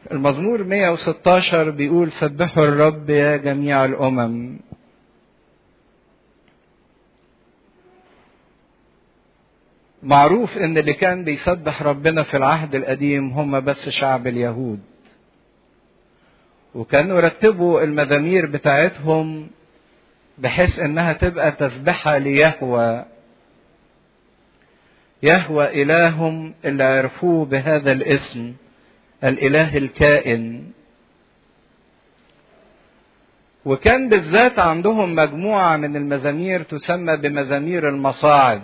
المزمور 116 بيقول سبحوا الرب يا جميع الأمم معروف ان اللي كان بيسبح ربنا في العهد القديم هم بس شعب اليهود وكانوا رتبوا المزامير بتاعتهم بحيث انها تبقى تسبحة ليهوى يهوى الههم اللي عرفوه بهذا الاسم الاله الكائن وكان بالذات عندهم مجموعة من المزامير تسمى بمزامير المصاعد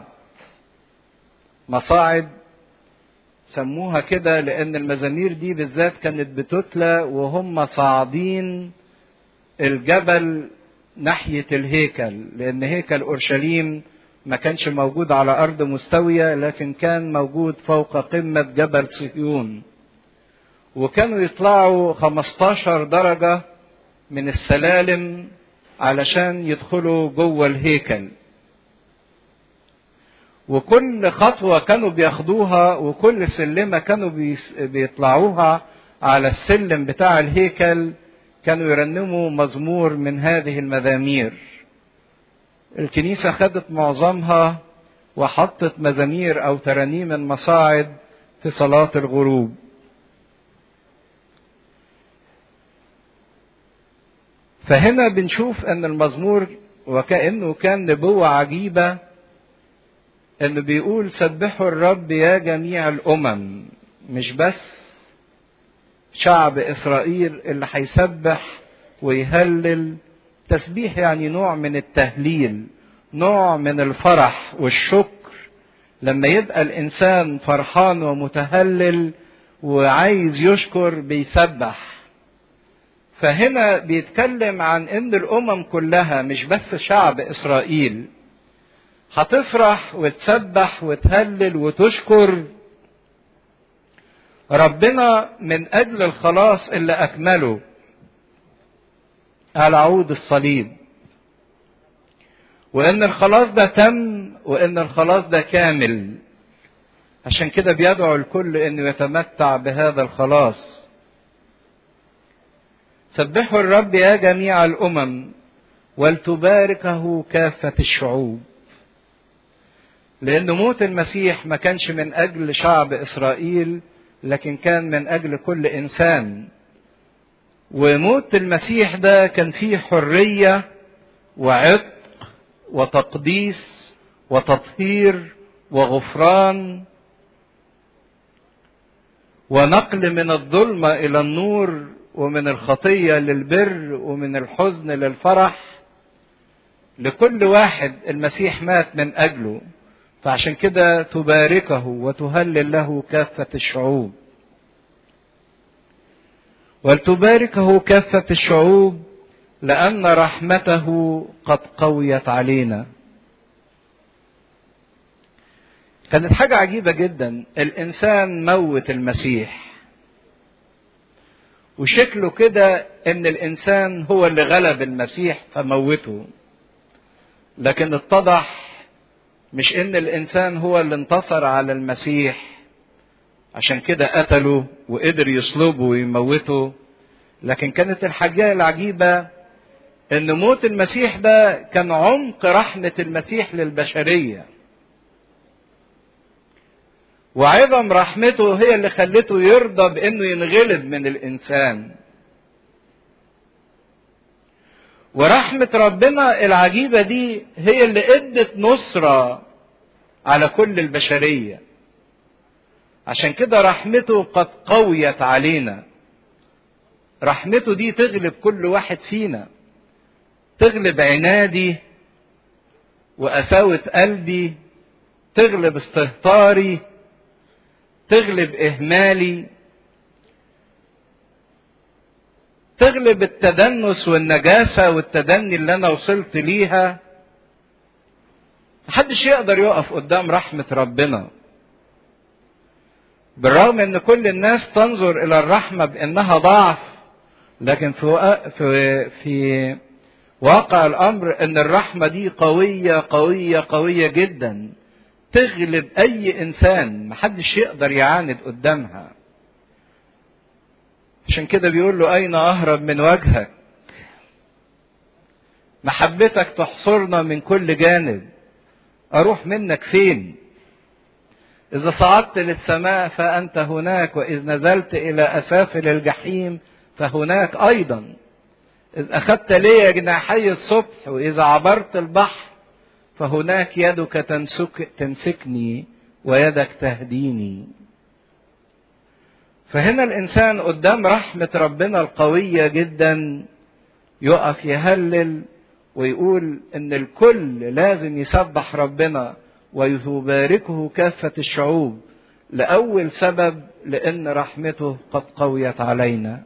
مصاعد سموها كده لأن المزامير دي بالذات كانت بتتلى وهم صاعدين الجبل ناحية الهيكل لأن هيكل أورشليم ما كانش موجود على أرض مستوية لكن كان موجود فوق قمة جبل صهيون وكانوا يطلعوا 15 درجة من السلالم علشان يدخلوا جوه الهيكل وكل خطوة كانوا بياخدوها وكل سلمة كانوا بيطلعوها على السلم بتاع الهيكل كانوا يرنموا مزمور من هذه المزامير الكنيسة خدت معظمها وحطت مزامير أو ترانيم المصاعد في صلاة الغروب فهنا بنشوف أن المزمور وكأنه كان نبوة عجيبة انه بيقول سبحوا الرب يا جميع الامم مش بس شعب اسرائيل اللي هيسبح ويهلل تسبيح يعني نوع من التهليل نوع من الفرح والشكر لما يبقى الانسان فرحان ومتهلل وعايز يشكر بيسبح فهنا بيتكلم عن ان الامم كلها مش بس شعب اسرائيل هتفرح وتسبح وتهلل وتشكر ربنا من اجل الخلاص اللي اكمله على عود الصليب وان الخلاص ده تم وان الخلاص ده كامل عشان كده بيدعو الكل انه يتمتع بهذا الخلاص سبحوا الرب يا جميع الامم ولتباركه كافه الشعوب لأن موت المسيح ما كانش من أجل شعب إسرائيل لكن كان من أجل كل إنسان وموت المسيح ده كان فيه حرية وعتق وتقديس وتطهير وغفران ونقل من الظلمة إلى النور ومن الخطية للبر ومن الحزن للفرح لكل واحد المسيح مات من أجله فعشان كده تباركه وتهلل له كافة الشعوب ولتباركه كافة الشعوب لأن رحمته قد قويت علينا كانت حاجة عجيبة جدا الإنسان موت المسيح وشكله كده إن الإنسان هو اللي غلب المسيح فموته لكن اتضح مش ان الانسان هو اللي انتصر على المسيح عشان كده قتله وقدر يصلبه ويموته لكن كانت الحاجة العجيبة ان موت المسيح ده كان عمق رحمة المسيح للبشرية وعظم رحمته هي اللي خلته يرضى بانه ينغلب من الانسان ورحمة ربنا العجيبة دي هي اللي ادت نصرة على كل البشرية عشان كده رحمته قد قويت علينا رحمته دي تغلب كل واحد فينا تغلب عنادي وقساوة قلبي تغلب استهتاري تغلب إهمالي تغلب التدنس والنجاسة والتدني اللي أنا وصلت ليها محدش يقدر يقف قدام رحمة ربنا بالرغم ان كل الناس تنظر الى الرحمة بانها ضعف لكن في في في واقع الامر ان الرحمة دي قوية قوية قوية جدا تغلب اي انسان محدش يقدر يعاند قدامها عشان كده بيقول له أين أهرب من وجهك محبتك تحصرنا من كل جانب أروح منك فين إذا صعدت للسماء فأنت هناك وإذ نزلت إلى أسافل الجحيم فهناك أيضا إذ أخذت لي جناحي الصبح وإذا عبرت البحر فهناك يدك تمسك تمسكني ويدك تهديني فهنا الإنسان قدام رحمة ربنا القوية جدا يقف يهلل ويقول إن الكل لازم يسبح ربنا ويباركه كافة الشعوب لأول سبب لأن رحمته قد قويت علينا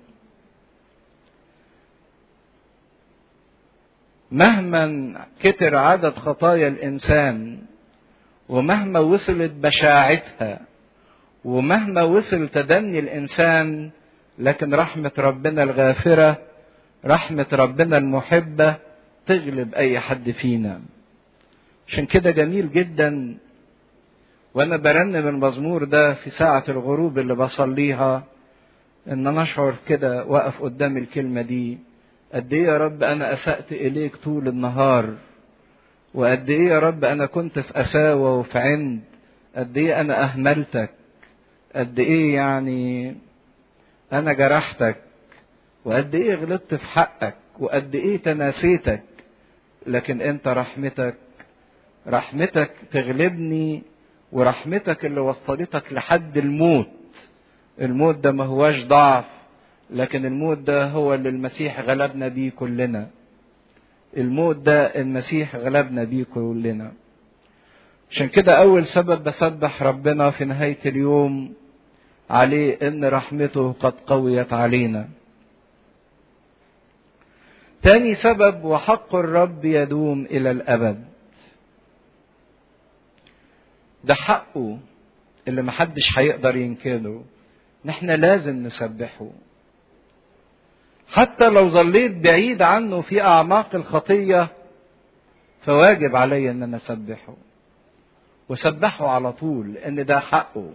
مهما كتر عدد خطايا الإنسان ومهما وصلت بشاعتها ومهما وصل تدني الإنسان لكن رحمة ربنا الغافرة رحمة ربنا المحبة تغلب أي حد فينا عشان كده جميل جدا وانا برنم المزمور ده في ساعة الغروب اللي بصليها ان انا اشعر كده واقف قدام الكلمة دي قد ايه يا رب انا اسأت اليك طول النهار وقد ايه يا رب انا كنت في قساوة وفي عند قد ايه انا اهملتك قد ايه يعني انا جرحتك وقد ايه غلطت في حقك وقد ايه تناسيتك لكن انت رحمتك رحمتك تغلبني ورحمتك اللي وصلتك لحد الموت الموت ده ما هواش ضعف لكن الموت ده هو اللي المسيح غلبنا بيه كلنا الموت ده المسيح غلبنا بيه كلنا عشان كده اول سبب بسبح ربنا في نهاية اليوم عليه ان رحمته قد قويت علينا تاني سبب وحق الرب يدوم الى الابد ده حقه اللي محدش هيقدر ينكره نحن لازم نسبحه حتى لو ظليت بعيد عنه في اعماق الخطيه فواجب علي ان انا اسبحه وسبحه على طول لان ده حقه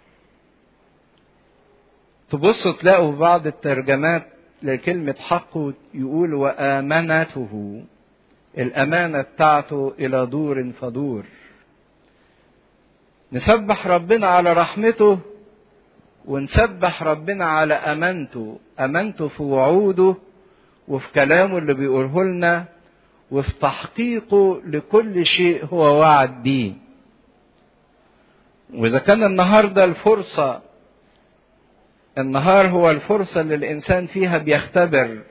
تبصوا تلاقوا في بعض الترجمات لكلمة حقه يقول وآمنته الأمانة بتاعته إلى دور فدور نسبح ربنا على رحمته ونسبح ربنا على امانته امانته في وعوده وفي كلامه اللي بيقوله لنا وفي تحقيقه لكل شيء هو وعد بيه واذا كان النهارده الفرصه النهار هو الفرصه اللي الانسان فيها بيختبر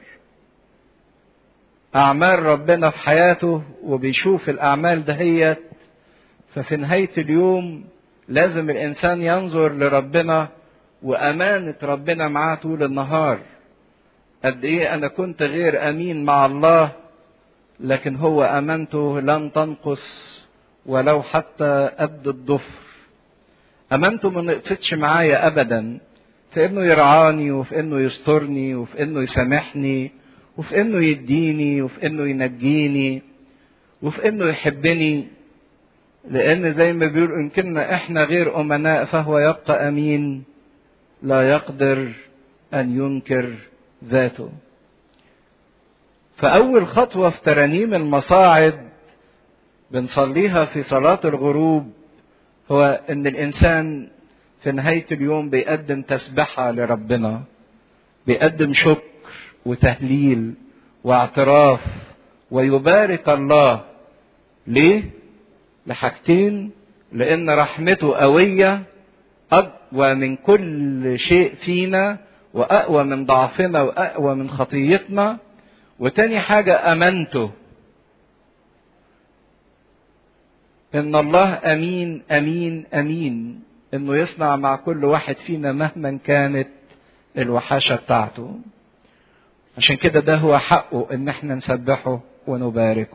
اعمال ربنا في حياته وبيشوف الاعمال دهيت ففي نهايه اليوم لازم الانسان ينظر لربنا وامانه ربنا معاه طول النهار قد ايه انا كنت غير امين مع الله لكن هو امانته لن تنقص ولو حتى قد الضفر امانته ما نقصتش معايا ابدا في انه يرعاني وفي انه يسترني وفي انه يسامحني وفي انه يديني وفي انه ينجيني وفي انه يحبني لان زي ما بيقول ان كنا احنا غير امناء فهو يبقى امين لا يقدر ان ينكر ذاته فاول خطوه في ترانيم المصاعد بنصليها في صلاه الغروب هو ان الانسان في نهايه اليوم بيقدم تسبحه لربنا بيقدم شكر وتهليل واعتراف ويبارك الله ليه لحاجتين لان رحمته قويه اقوى من كل شيء فينا واقوى من ضعفنا واقوى من خطيتنا وتاني حاجه امانته ان الله امين امين امين انه يصنع مع كل واحد فينا مهما كانت الوحاشه بتاعته عشان كده ده هو حقه ان احنا نسبحه ونباركه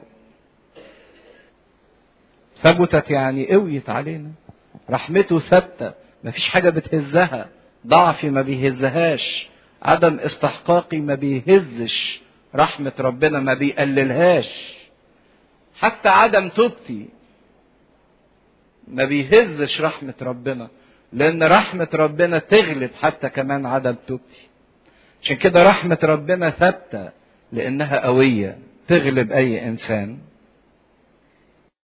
ثبتت يعني قويت علينا رحمته ثابته مفيش حاجه بتهزها ضعفي ما بيهزهاش عدم استحقاقي ما بيهزش رحمه ربنا ما بيقللهاش حتى عدم توبتي ما بيهزش رحمه ربنا لان رحمه ربنا تغلب حتى كمان عدم توبتي عشان كده رحمة ربنا ثابتة لأنها قوية تغلب أي إنسان